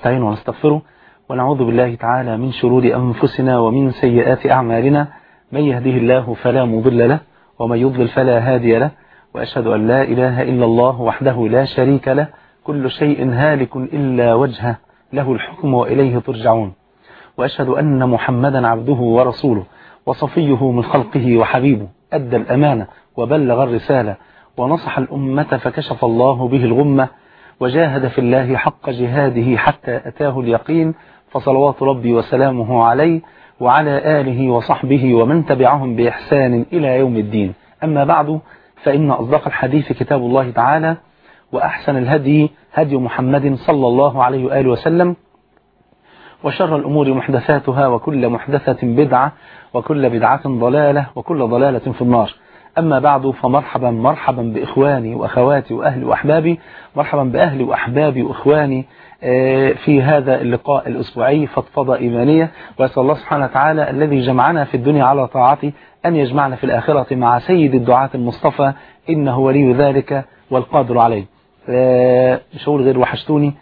ونستعين ونستغفره ونعوذ بالله تعالى من شرور أنفسنا ومن سيئات أعمالنا من يهده الله فلا مضل له ومن يضلل فلا هادي له وأشهد أن لا إله إلا الله وحده لا شريك له كل شيء هالك إلا وجهه له الحكم وإليه ترجعون وأشهد أن محمدا عبده ورسوله وصفيه من خلقه وحبيبه أدى الأمانة وبلغ الرسالة ونصح الأمة فكشف الله به الغمة وجاهد في الله حق جهاده حتى أتاه اليقين فصلوات ربي وسلامه عليه وعلى آله وصحبه ومن تبعهم بإحسان إلى يوم الدين أما بعد فإن أصدق الحديث كتاب الله تعالى وأحسن الهدي هدي محمد صلى الله عليه وآله وسلم وشر الأمور محدثاتها وكل محدثة بدعة وكل بدعة ضلالة وكل ضلالة في النار أما بعد فمرحبا مرحبا بإخواني وأخواتي وأهلي وأحبابي مرحبا بأهلي وأحبابي وإخواني في هذا اللقاء الأسبوعي فضفضة إيمانية وأسأل الله سبحانه وتعالى الذي جمعنا في الدنيا على طاعته أن يجمعنا في الآخرة مع سيد الدعاة المصطفى إنه ولي ذلك والقادر عليه مش هقول غير وحشتوني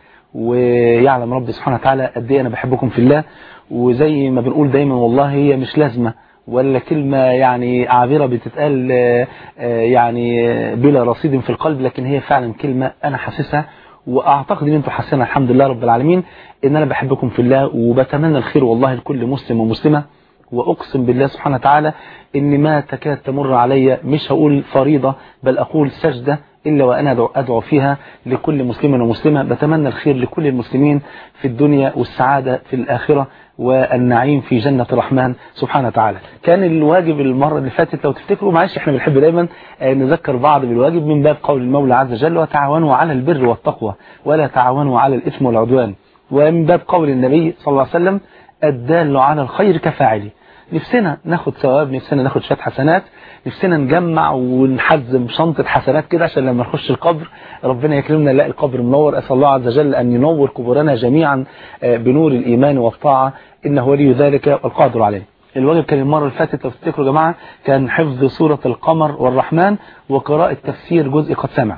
ويعلم ربي سبحانه وتعالى قد ايه انا بحبكم في الله وزي ما بنقول دايما والله هي مش لازمة ولا كلمة يعني عابرة بتتقال يعني بلا رصيد في القلب لكن هي فعلا كلمة انا حاسسها واعتقد ان انتم حاسينها الحمد لله رب العالمين ان انا بحبكم في الله وبتمنى الخير والله لكل مسلم ومسلمة واقسم بالله سبحانه وتعالى ان ما تكاد تمر علي مش هقول فريضة بل اقول سجدة إلا وأنا أدعو, أدعو فيها لكل مسلم ومسلمة بتمنى الخير لكل المسلمين في الدنيا والسعادة في الآخرة والنعيم في جنة الرحمن سبحانه وتعالى كان الواجب المرة اللي فاتت لو تفتكروا معلش احنا بنحب دايما نذكر بعض بالواجب من باب قول المولى عز وجل وتعاونوا على البر والتقوى ولا تعاونوا على الإثم والعدوان ومن باب قول النبي صلى الله عليه وسلم الدال على الخير كفاعله نفسنا ناخد ثواب نفسنا ناخد شويه حسنات نفسنا نجمع ونحزم شنطة حسنات كده عشان لما نخش القبر ربنا يكرمنا نلاقي القبر منور أسأل الله عز وجل أن ينور قبورنا جميعا بنور الإيمان والطاعة إنه ولي ذلك والقادر عليه الواجب كان المرة اللي فاتت لو تفتكروا يا جماعة كان حفظ سورة القمر والرحمن وقراءة تفسير جزء قد سمع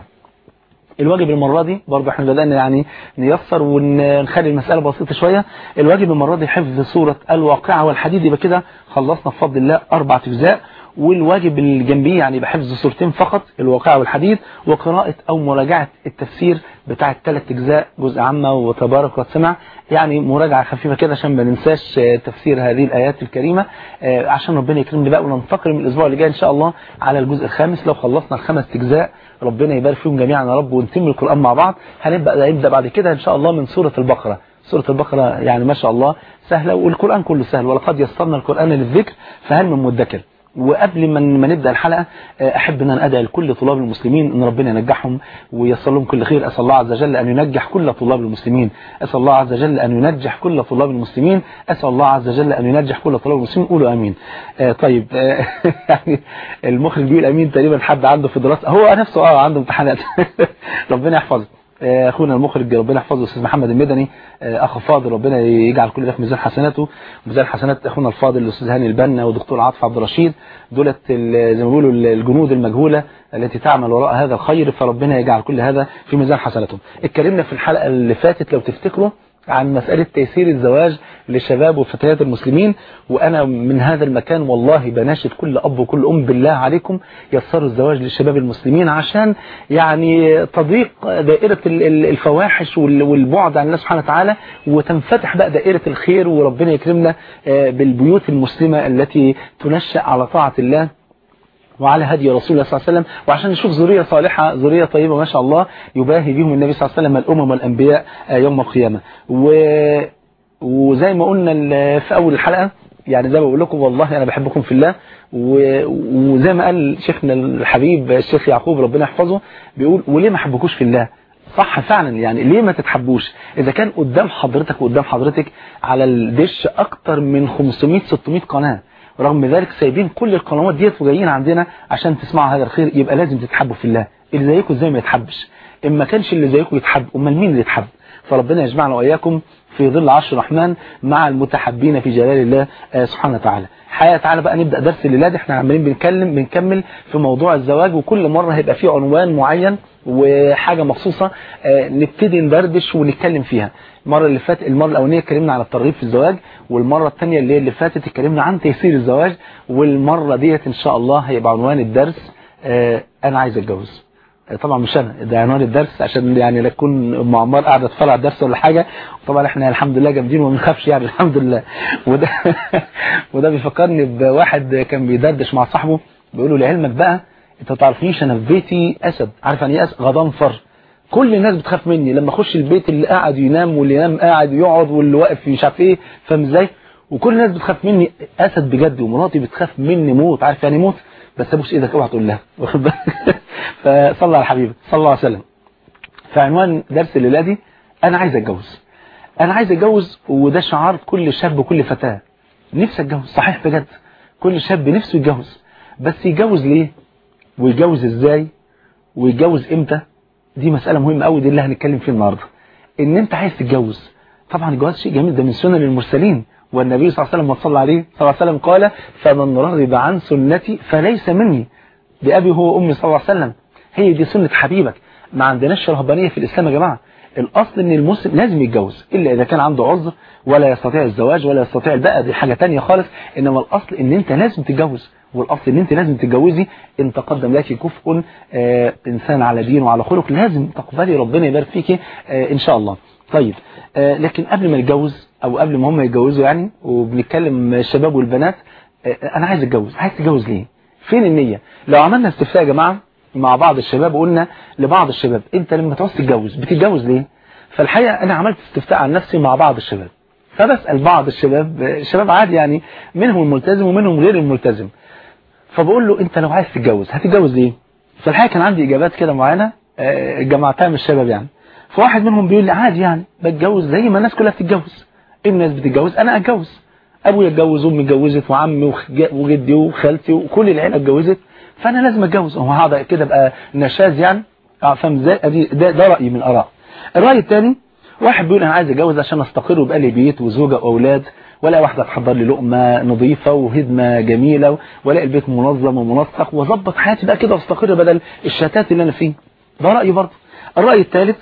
الواجب المرة دي برضه احنا بدأنا يعني نيسر ونخلي المسألة بسيطة شوية الواجب المرة دي حفظ سورة الواقعة والحديد يبقى كده خلصنا بفضل الله أربع أجزاء والواجب الجنبي يعني بحفظ صورتين فقط الواقع والحديث وقراءة أو مراجعة التفسير بتاع الثلاث أجزاء جزء عامة وتبارك وسمع يعني مراجعة خفيفة كده عشان ما ننساش تفسير هذه الآيات الكريمة عشان ربنا يكرمنا بقى وننتقل من الأسبوع اللي جاي إن شاء الله على الجزء الخامس لو خلصنا الخمس أجزاء ربنا يبارك فيهم جميعا يا رب ونتم القرآن مع بعض هنبدأ نبدأ بعد كده إن شاء الله من سورة البقرة سورة البقرة يعني ما شاء الله سهلة والقرآن كله سهل ولقد يسرنا القرآن للذكر فهل من مدكر وقبل ما ما نبدأ الحلقة أحب أن أدعي لكل طلاب المسلمين أن ربنا ينجحهم ويصل لهم كل خير أسأل الله عز وجل أن ينجح كل طلاب المسلمين أسأل الله عز وجل أن ينجح كل طلاب المسلمين أسأل الله عز وجل أن ينجح كل طلاب المسلمين قولوا أمين آه طيب آه يعني المخرج بيقول أمين تقريبا حد عنده في دراسة هو نفسه اه عنده امتحانات ربنا يحفظه اخونا المخرج ربنا يحفظه استاذ محمد المدني اخ فاضل ربنا يجعل كل ده في ميزان حسناته ميزان حسنات اخونا الفاضل الاستاذ هاني البنا ودكتور عاطف عبد الرشيد دولت زي ما بيقولوا الجنود المجهوله التي تعمل وراء هذا الخير فربنا يجعل كل هذا في ميزان حسناتهم اتكلمنا في الحلقه اللي فاتت لو تفتكروا عن مسألة تيسير الزواج للشباب وفتيات المسلمين وأنا من هذا المكان والله بناشد كل أب وكل أم بالله عليكم يسروا الزواج للشباب المسلمين عشان يعني تضيق دائرة الفواحش والبعد عن الله سبحانه وتعالى وتنفتح بقى دائرة الخير وربنا يكرمنا بالبيوت المسلمة التي تنشأ على طاعة الله وعلى هدي رسول الله صلى الله عليه وسلم وعشان نشوف ذرية صالحة ذرية طيبة ما شاء الله يباهي بهم النبي صلى الله عليه وسلم الأمم والأنبياء يوم القيامة و... وزي ما قلنا في أول الحلقة يعني زي ما بقول لكم والله أنا بحبكم في الله و... وزي ما قال شيخنا الحبيب الشيخ يعقوب ربنا يحفظه بيقول وليه ما حبكوش في الله صح فعلا يعني ليه ما تتحبوش إذا كان قدام حضرتك وقدام حضرتك على الدش أكتر من 500-600 قناة رغم ذلك سايبين كل القنوات ديت وجايين عندنا عشان تسمعوا هذا الخير يبقى لازم تتحبوا في الله اللي زيكم ازاي ما يتحبش ان ما كانش اللي زيكم يتحب امال مين اللي يتحب فربنا يجمعنا وإياكم في ظل عرش الرحمن مع المتحبين في جلال الله سبحانه وتعالى حقيقة تعالى بقى نبدأ درس الليلة دي احنا عمالين بنتكلم بنكمل في موضوع الزواج وكل مرة هيبقى فيه عنوان معين وحاجة مخصوصة نبتدي ندردش ونتكلم فيها المرة اللي فاتت المرة الأولانية اتكلمنا على الترغيب في الزواج والمرة الثانية اللي اللي فاتت اتكلمنا عن تيسير الزواج والمرة ديت إن شاء الله هيبقى عنوان الدرس اه أنا عايز أتجوز طبعا مش انا ده عنوان الدرس عشان يعني لا تكون ام عمار قاعده تتفرج على الدرس ولا حاجه طبعا احنا الحمد لله جامدين وما بنخافش يعني الحمد لله وده وده بيفكرني بواحد كان بيدردش مع صاحبه بيقول له لعلمك بقى انت ما تعرفنيش انا في بيتي اسد عارف يعني ايه اسد غضنفر كل الناس بتخاف مني لما اخش البيت اللي قاعد ينام واللي ينام قاعد يقعد واللي واقف مش عارف ايه فاهم ازاي وكل الناس بتخاف مني اسد بجد ومراتي بتخاف مني موت عارف يعني موت بس ابوس ايدك اوعى تقول لها واخد بالك فصلى على حبيبي صلى الله عليه وسلم فعنوان درس الليله دي انا عايز اتجوز انا عايز اتجوز وده شعار كل شاب وكل فتاه نفسي اتجوز صحيح بجد كل شاب نفسه يتجوز بس يتجوز ليه ويتجوز ازاي ويتجوز امتى دي مسألة مهمة قوي دي اللي هنتكلم فيه النهاردة ان انت عايز تتجوز طبعا الجواز شيء جميل ده من سنن المرسلين والنبي صلى الله عليه وسلم صلى عليه صلى الله عليه وسلم قال فمن رغب عن سنتي فليس مني بأبي هو أمي صلى الله عليه وسلم هي دي سنة حبيبك ما عندناش رهبانية في الإسلام يا جماعة الأصل ان المسلم لازم يتجوز إلا إذا كان عنده عذر ولا يستطيع الزواج ولا يستطيع البقى دي حاجة تانية خالص إنما الأصل ان انت لازم تتجوز والأصل ان انت لازم تتجوزي ان تقدم لك كفء آه إنسان على دين وعلى خلق لازم تقبلي ربنا يبارك فيك آه إن شاء الله طيب آه لكن قبل ما نتجوز أو قبل ما هم يتجوزوا يعني وبنتكلم الشباب والبنات آه أنا عايز أتجوز عايز تتجوز ليه فين النية لو عملنا استفتاء يا جماعة مع بعض الشباب وقلنا لبعض الشباب انت لما تعوز تتجوز بتتجوز ليه فالحقيقة انا عملت استفتاء عن نفسي مع بعض الشباب فبسأل بعض الشباب الشباب عادي يعني منهم الملتزم ومنهم غير الملتزم فبقول له انت لو عايز تتجوز هتتجوز ليه فالحقيقة كان عندي اجابات كده معينة جمعتها من الشباب يعني فواحد منهم بيقول لي عادي يعني بتجوز زي ما الناس كلها بتتجوز الناس بتتجوز انا اتجوز ابويا اتجوز امي اتجوزت وعمي وجدي وخالتي وكل العيله اتجوزت فانا لازم اتجوز هو هذا كده بقى نشاز يعني اه فاهم ازاي ده, ده رايي من الاراء الراي الثاني واحد بيقول انا عايز اتجوز عشان استقر ويبقى لي بيت وزوجه واولاد ولا واحده تحضر لي لقمه نظيفه وهدمه جميله والاقي البيت منظم ومنسق واظبط حياتي بقى كده واستقر بدل الشتات اللي انا فيه ده رايي برضه الراي الثالث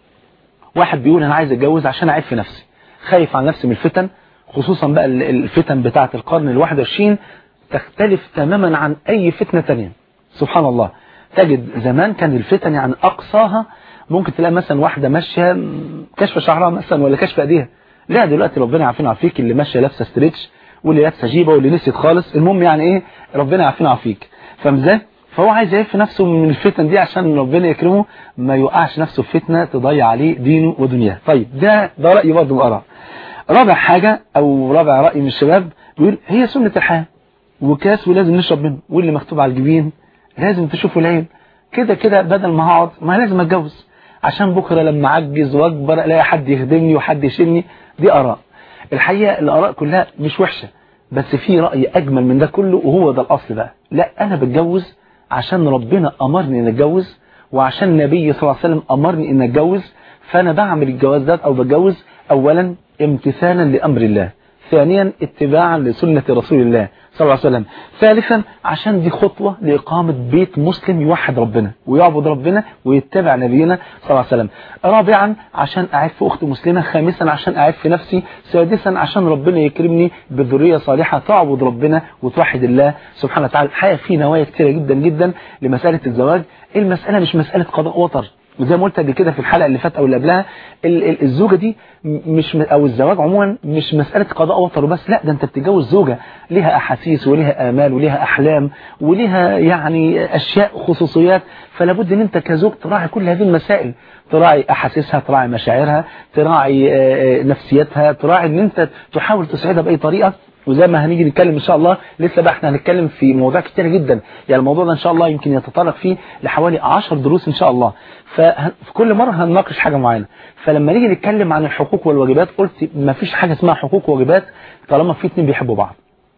واحد بيقول انا عايز اتجوز عشان اعيب في نفسي خايف على نفسي من الفتن خصوصا بقى الفتن بتاعه القرن الواحد والعشرين تختلف تماما عن أي فتنة تانية سبحان الله تجد زمان كان الفتن يعني أقصاها ممكن تلاقي مثلا واحدة ماشية كشف شعرها مثلا ولا كشف أيديها لا دلوقتي ربنا عارفين عافيك اللي ماشية لابسة ستريتش واللي لابسة جيبة واللي نسيت خالص المهم يعني إيه ربنا عارفين عافيك فاهم ازاي فهو عايز يعيف نفسه من الفتن دي عشان ربنا يكرمه ما يوقعش نفسه في فتنة تضيع عليه دينه ودنياه طيب ده ده رأيي برضه من الآراء رابع حاجة أو رابع رأي من الشباب بيقول هي سنة الحياة وكاس ولازم نشرب منه واللي مكتوب على الجبين لازم تشوفه العين كده كده بدل ما هقعد ما لازم اتجوز عشان بكرة لما اعجز واكبر الاقي حد يخدمني وحد يشيلني دي اراء الحقيقة الاراء كلها مش وحشة بس في رأي اجمل من ده كله وهو ده الاصل بقى لا انا بتجوز عشان ربنا امرني ان اتجوز وعشان النبي صلى الله عليه وسلم امرني ان اتجوز فانا بعمل الجواز ده او بتجوز اولا امتثالا لامر الله ثانيا اتباعا لسنة رسول الله صلى الله عليه وسلم ثالثا عشان دي خطوة لإقامة بيت مسلم يوحد ربنا ويعبد ربنا ويتبع نبينا صلى الله عليه وسلم رابعا عشان أعف أخت مسلمة خامسا عشان أعف نفسي سادسا عشان ربنا يكرمني بذرية صالحة تعبد ربنا وتوحد الله سبحانه وتعالى الحقيقة في نوايا كتيرة جدا جدا لمسألة الزواج المسألة مش مسألة قضاء وطر وزي ما قلت قبل كده في الحلقة اللي فاتت او اللي قبلها الزوجة دي مش او الزواج عموما مش مسألة قضاء وطر وبس لا ده انت بتتجوز زوجة ليها احاسيس وليها امال وليها احلام وليها يعني اشياء خصوصيات فلا بد ان انت كزوج تراعي كل هذه المسائل تراعي احاسيسها تراعي مشاعرها تراعي نفسيتها تراعي ان انت تحاول تسعدها باي طريقة وزي ما هنيجي نتكلم ان شاء الله لسه بقى احنا هنتكلم في مواضيع كتيره جدا يعني الموضوع ده ان شاء الله يمكن يتطرق فيه لحوالي 10 دروس ان شاء الله ففي كل مره هنناقش حاجه معينه فلما نيجي نتكلم عن الحقوق والواجبات قلت ما فيش حاجه اسمها حقوق وواجبات طالما في اتنين بيحبوا بعض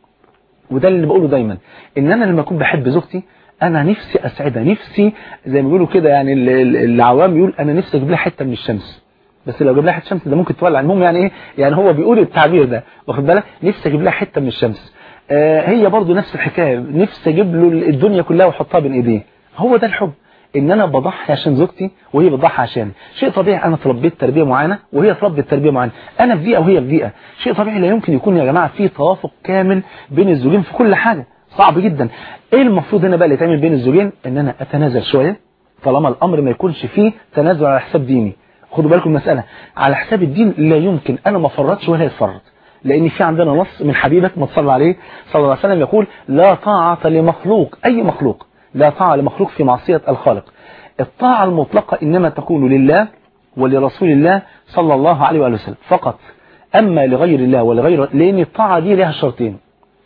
وده اللي بقوله دايما ان انا لما اكون بحب زوجتي انا نفسي اسعدها نفسي زي ما بيقولوا كده يعني العوام يقول انا نفسي اجيب لها حته من الشمس بس لو جاب لها حته شمس ده ممكن تولع المهم يعني ايه يعني هو بيقول التعبير ده واخد بالك نفسي اجيب لها حته من الشمس آه هي برضو نفس الحكايه نفسي اجيب له الدنيا كلها واحطها بين ايديه هو ده الحب ان انا بضحي عشان زوجتي وهي بتضحي عشاني شيء طبيعي انا تربيت تربيه معينه وهي تربت تربيه معينه انا في بيئه وهي في بيئه شيء طبيعي لا يمكن يكون يا جماعه في توافق كامل بين الزوجين في كل حاجه صعب جدا ايه المفروض هنا بقى اللي يتعمل بين الزوجين ان انا اتنازل شويه طالما الامر ما يكونش فيه تنازل على حساب ديني خدوا بالكم المساله على حساب الدين لا يمكن انا ما فرطش ولا يتفرط لان في عندنا نص من حبيبك ما تصلى عليه صلى الله عليه وسلم يقول لا طاعه لمخلوق اي مخلوق لا طاعه لمخلوق في معصيه الخالق الطاعة المطلقة إنما تكون لله ولرسول الله صلى الله عليه وآله وسلم فقط أما لغير الله ولغير لأن الطاعة دي لها شرطين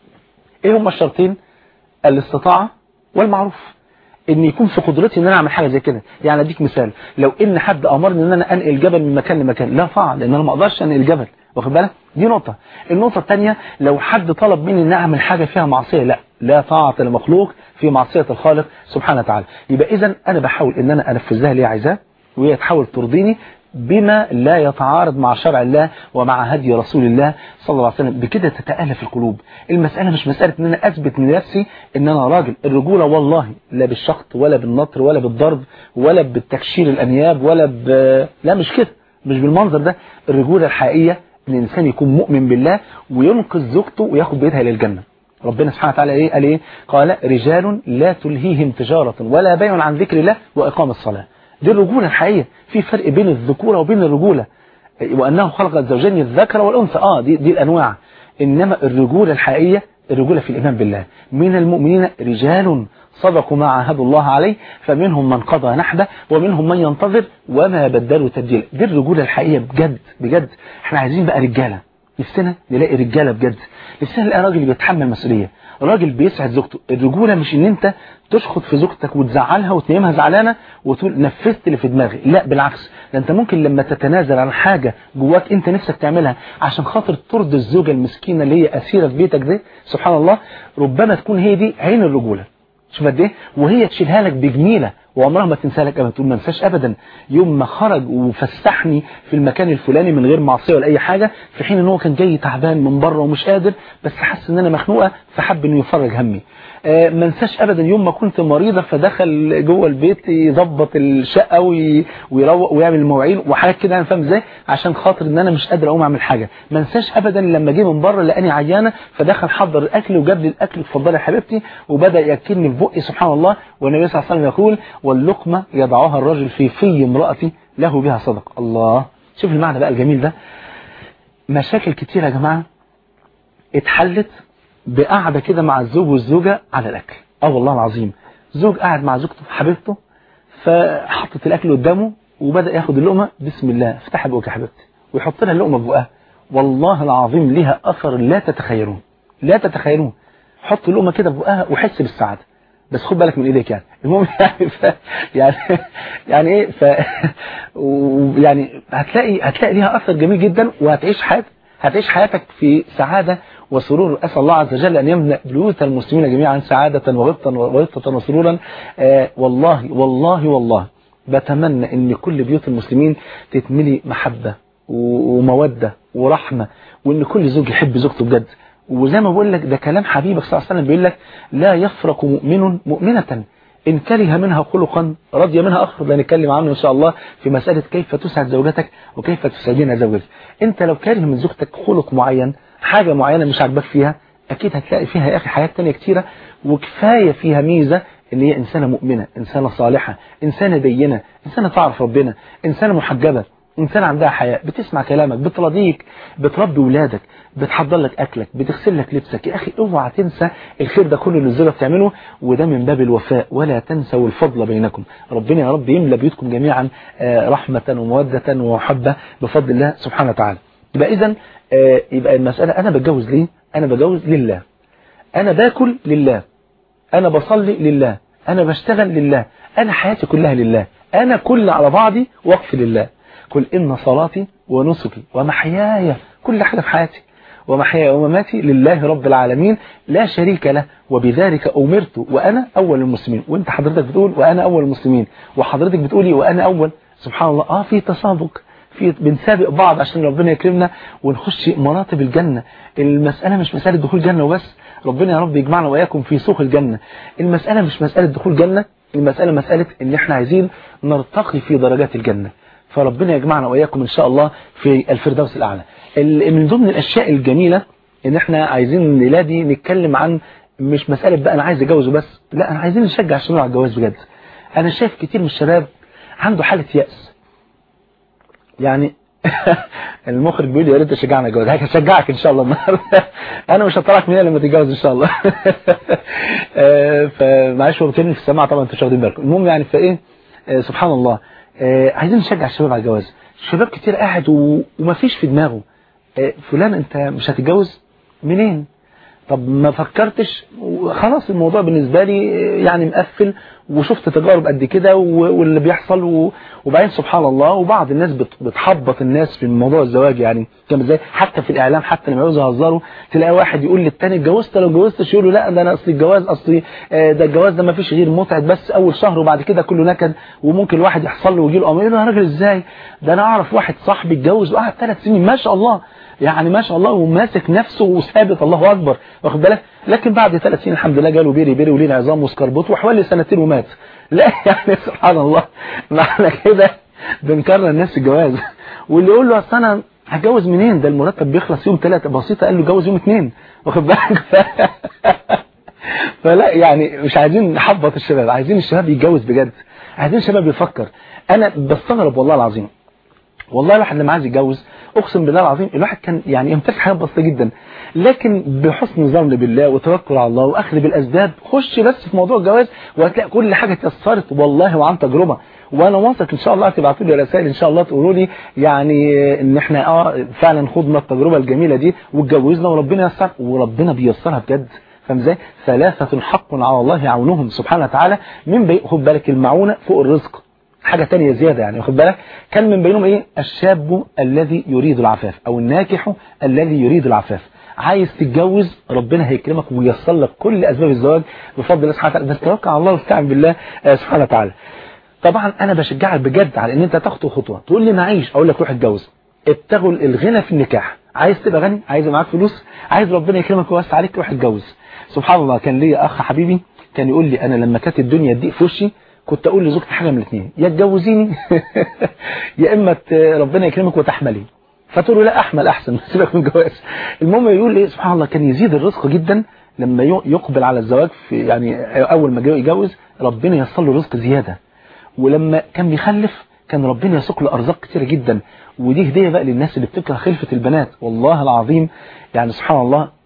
إيه هما الشرطين الاستطاعة والمعروف ان يكون في قدرتي ان انا اعمل حاجه زي كده يعني اديك مثال لو ان حد امرني ان انا انقل جبل من مكان لمكان لا طاعه لان انا ما اقدرش انقل جبل واخد بالك دي نقطه النقطه الثانيه لو حد طلب مني ان اعمل حاجه فيها معصيه لا لا طاعه لمخلوق في معصيه الخالق سبحانه وتعالى يبقى اذا انا بحاول ان انا انفذ لها اللي هي عايزاه وهي تحاول ترضيني بما لا يتعارض مع شرع الله ومع هدي رسول الله صلى الله عليه وسلم بكده تتآلف القلوب المسألة مش مسألة ان انا اثبت لنفسي ان انا راجل الرجولة والله لا بالشخط ولا بالنطر ولا بالضرب ولا بالتكشير الانياب ولا ب... لا مش كده مش بالمنظر ده الرجولة الحقيقية ان الانسان يكون مؤمن بالله وينقذ زوجته وياخد بيتها الى الجنة ربنا سبحانه وتعالى ايه قال ايه قال رجال لا تلهيهم تجارة ولا بيع عن ذكر الله واقام الصلاة دي الرجولة الحقيقية في فرق بين الذكورة وبين الرجولة وأنه خلق الزوجين الذكر والأنثى آه دي, دي الأنواع إنما الرجولة الحقيقية الرجولة في الإيمان بالله من المؤمنين رجال صدقوا ما عاهدوا الله عليه فمنهم من قضى نحبه ومنهم من ينتظر وما بدلوا تبديلا دي الرجولة الحقيقية بجد بجد احنا عايزين بقى رجالة نفسنا نلاقي رجالة بجد نفسنا نلاقي راجل بيتحمل مسؤولية راجل بيسعد زوجته الرجولة مش ان انت تشخط في زوجتك وتزعلها وتنيمها زعلانة وتقول نفذت اللي في دماغي لا بالعكس ده انت ممكن لما تتنازل عن حاجة جواك انت نفسك تعملها عشان خاطر ترضي الزوجة المسكينة اللي هي اسيرة في بيتك دي سبحان الله ربما تكون هي دي عين الرجولة شوف قد ايه وهي تشيلها لك بجميلة وعمرها ما تنسى لك ابدا تقول ما انساش ابدا يوم ما خرج وفسحني في المكان الفلاني من غير معصيه ولا اي حاجه في حين ان هو كان جاي تعبان من بره ومش قادر بس حس ان انا مخنوقه فحب انه يفرج همي آه ما انساش ابدا يوم ما كنت مريضه فدخل جوه البيت يظبط الشقه وي... ويروق ويعمل المواعين وحاجات كده انا فاهم ازاي عشان خاطر ان انا مش قادر اقوم اعمل حاجه ما انساش ابدا لما جه من بره لقاني عيانه فدخل حضر الاكل وجاب لي الاكل اتفضلي يا حبيبتي وبدا ياكلني في بقي سبحان الله والنبي صلى الله عليه وسلم يقول واللقمه يضعها الرجل في في امرأتي له بها صدق الله شوف المعنى بقى الجميل ده مشاكل كتير يا جماعة اتحلت بقعدة كده مع الزوج والزوجة على الأكل اه والله العظيم زوج قاعد مع زوجته حبيبته فحطت الأكل قدامه وبدأ ياخد اللقمة بسم الله افتح بقك يا حبيبتي ويحط لها اللقمة بقها والله العظيم ليها أثر لا تتخيلون لا تتخيلون حط اللقمة كده بقها وحس بالسعادة بس خد بالك من ايديك يعني المهم يعني ف يعني يعني ايه ف يعني هتلاقي هتلاقي ليها اثر جميل جدا وهتعيش حياتك هتعيش حياتك في سعادة وسرور أسأل الله عز وجل أن يملأ بيوت المسلمين جميعا سعادة وغبطة وغبطة وسرورا آه والله والله والله بتمنى أن كل بيوت المسلمين تتملي محبة ومودة ورحمة وأن كل زوج يحب زوجته بجد وزي ما بقول لك ده كلام حبيبك صلى الله عليه وسلم بيقول لك لا يفرق مؤمن مؤمنة إن كره منها خلقا رضي منها أخر لا نتكلم عنه إن شاء الله في مسألة كيف تسعد زوجتك وكيف تسعدين زوجتك أنت لو كاره من زوجتك خلق معين حاجة معينة مش عاجباك فيها أكيد هتلاقي فيها يا أخي حاجات تانية كتيرة وكفاية فيها ميزة ان هي إنسانة مؤمنة إنسانة صالحة إنسانة دينة إنسانة تعرف ربنا إنسانة محجبة إنسان عندها حياء بتسمع كلامك بترضيك بتربي ولادك بتحضر لك أكلك بتغسل لك لبسك يا أخي اوعى تنسى الخير ده كله اللي الزوجة بتعمله وده من باب الوفاء ولا تنسوا الفضل بينكم ربنا يا رب يملى بيوتكم جميعا رحمة ومودة ومحبة بفضل الله سبحانه وتعالى يبقى إذا يبقى المسألة أنا بتجوز ليه أنا بتجوز لله أنا باكل لله أنا بصلي لله أنا بشتغل لله أنا حياتي كلها لله أنا كل على بعضي وقف لله قل إن صلاتي ونسكي ومحياي كل حاجة في حياتي ومحياي ومماتي لله رب العالمين لا شريك له وبذلك أمرت وأنا أول المسلمين وانت حضرتك بتقول وأنا أول المسلمين وحضرتك بتقولي وأنا أول سبحان الله آه في تسابق في بنسابق بعض عشان ربنا يكرمنا ونخش مراتب الجنة المسألة مش مسألة دخول جنة وبس ربنا يا رب يجمعنا وإياكم في سوق الجنة المسألة مش مسألة دخول جنة المسألة مسألة ان احنا عايزين نرتقي في درجات الجنة فربنا يجمعنا وإياكم إن شاء الله في الفردوس الأعلى من ضمن الأشياء الجميلة ان احنا عايزين الليلة دي نتكلم عن مش مسألة بقى انا عايز اتجوز بس لا انا عايزين نشجع الشباب على الجواز بجد انا شايف كتير من الشباب عنده حالة يأس يعني المخرج بيقول لي يا ريت تشجعنا الجواز هشجعك ان شاء الله النهارده انا مش هطلعك منها لما تتجوز ان شاء الله فمعلش هو بيتكلم في السماعه طبعا انتوا مش واخدين بالكم المهم يعني فايه سبحان الله عايزين نشجع الشباب على الجواز شباب كتير قاعد ومفيش في دماغه فلان انت مش هتتجوز منين طب ما فكرتش خلاص الموضوع بالنسبة لي يعني مقفل وشفت تجارب قد كده واللي بيحصل وبعدين سبحان الله وبعض الناس بتحبط الناس في موضوع الزواج يعني كما زي حتى في الإعلام حتى لما يعوزوا يهزروا تلاقي واحد يقول للتاني اتجوزت لو اتجوزتش يقول له لا ده انا اصل الجواز اصلي ده الجواز ده ما فيش غير متعه بس اول شهر وبعد كده كله نكد وممكن الواحد يحصل له ويجي له امر يقول له يا راجل ازاي ده انا اعرف واحد صاحبي اتجوز وقعد ثلاث سنين ما شاء الله يعني ما شاء الله وماسك نفسه وثابت الله اكبر واخد بالك لكن بعد ثلاث سنين الحمد لله جاله بيري بيري وليه عظام وسكربوت وحوالي سنتين ومات لا يعني سبحان الله معنى كده بنكرر الناس الجواز واللي يقول له اصل انا هتجوز منين ده المرتب بيخلص يوم ثلاثة بسيطة قال له جوز يوم اثنين واخد بالك ف... فلا يعني مش عايزين نحبط الشباب عايزين الشباب يتجوز بجد عايزين الشباب يفكر انا بستغرب والله العظيم والله الواحد لما عايز يتجوز اقسم بالله العظيم الواحد كان يعني يمتلك حاجات بسيطه جدا لكن بحسن ظن بالله وتوكل على الله واخذ بالاسباب خش بس في موضوع الجواز وهتلاقي كل حاجه اتيسرت والله وعن تجربه وانا واثق ان شاء الله هتبعتوا لي رسائل ان شاء الله تقولوا لي يعني ان احنا اه فعلا خدنا التجربه الجميله دي واتجوزنا وربنا يسر وربنا بيسرها بجد فاهم ازاي ثلاثه حق على الله عونهم سبحانه وتعالى من بي خد بالك المعونه فوق الرزق حاجة تانية زيادة يعني واخد بالك كان من بينهم ايه الشاب الذي يريد العفاف او الناكح الذي يريد العفاف عايز تتجوز ربنا هيكرمك وييسر لك كل اسباب الزواج بفضل الله سبحانه وتعالى بس توكل على الله واستعن بالله سبحانه وتعالى طبعا انا بشجعك بجد على ان انت تاخد خطوه تقول لي معيش اقول لك روح اتجوز ابتغوا الغنى في النكاح عايز تبقى غني عايز معاك فلوس عايز ربنا يكرمك ويوسع عليك روح اتجوز سبحان الله كان ليا اخ حبيبي كان يقول لي انا لما كانت الدنيا تضيق في وشي كنت اقول لزوجتي حاجه من الاثنين يا تجوزيني يا اما ربنا يكرمك وتحملي فتقول له لا احمل احسن سيبك من الجواز المهم يقول لي سبحان الله كان يزيد الرزق جدا لما يقبل على الزواج في يعني اول ما يتجوز ربنا يصل له رزق زياده ولما كان بيخلف كان ربنا يسوق له ارزاق كتيره جدا ودي هديه بقى للناس اللي بتكره خلفه البنات والله العظيم يعني سبحان الله